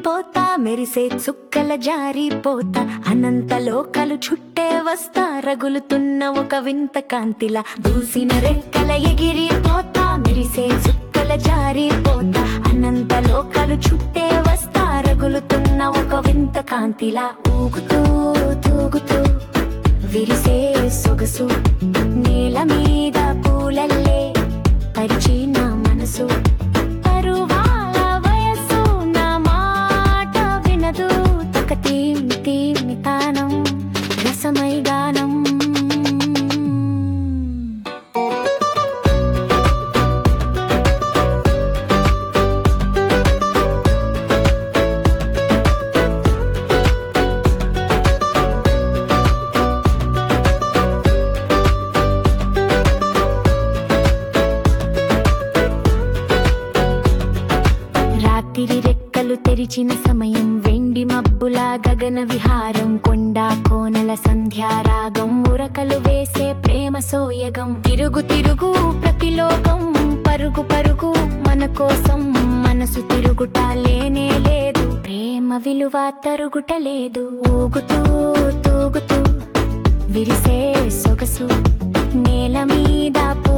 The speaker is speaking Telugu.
ఎగిరిపోతా మెరిసే చుక్కల జారిపోతా అనంత లోకాలు చుట్టే వస్తా రగులుతున్న ఒక వింత కాంతిలా దూసిన రెక్కల ఎగిరిపోతా మెరిసే చుక్కల జారిపోతా అనంత లోకాలు చుట్టే వస్తా రగులుతున్న ఒక వింత కాంతిలా ఊగుతూ తూగుతూ విరిసే సొగసు నేల మీద పూలల్లే పరిచిన మనసు పరువాల వయసు నా మాట వినదు తక తీమి తీమి తానం రసమై గానం రాత్రి రెక్కలు తెరిచిన సమయం వెండి మబ్బుల గగన విహారం కొండ కోనల సంధ్యారాగం ఉరకలు వేసే ప్రేమ సోయగం తిరుగు తిరుగు ప్రతిలోకం పరుగు పరుగు మన కోసం మనసు తిరుగుట లేనే లేదు ప్రేమ విలువ తరుగుట లేదు ఊగుతూ తూగుతూ విరిసే సొగసు నేల మీద పూ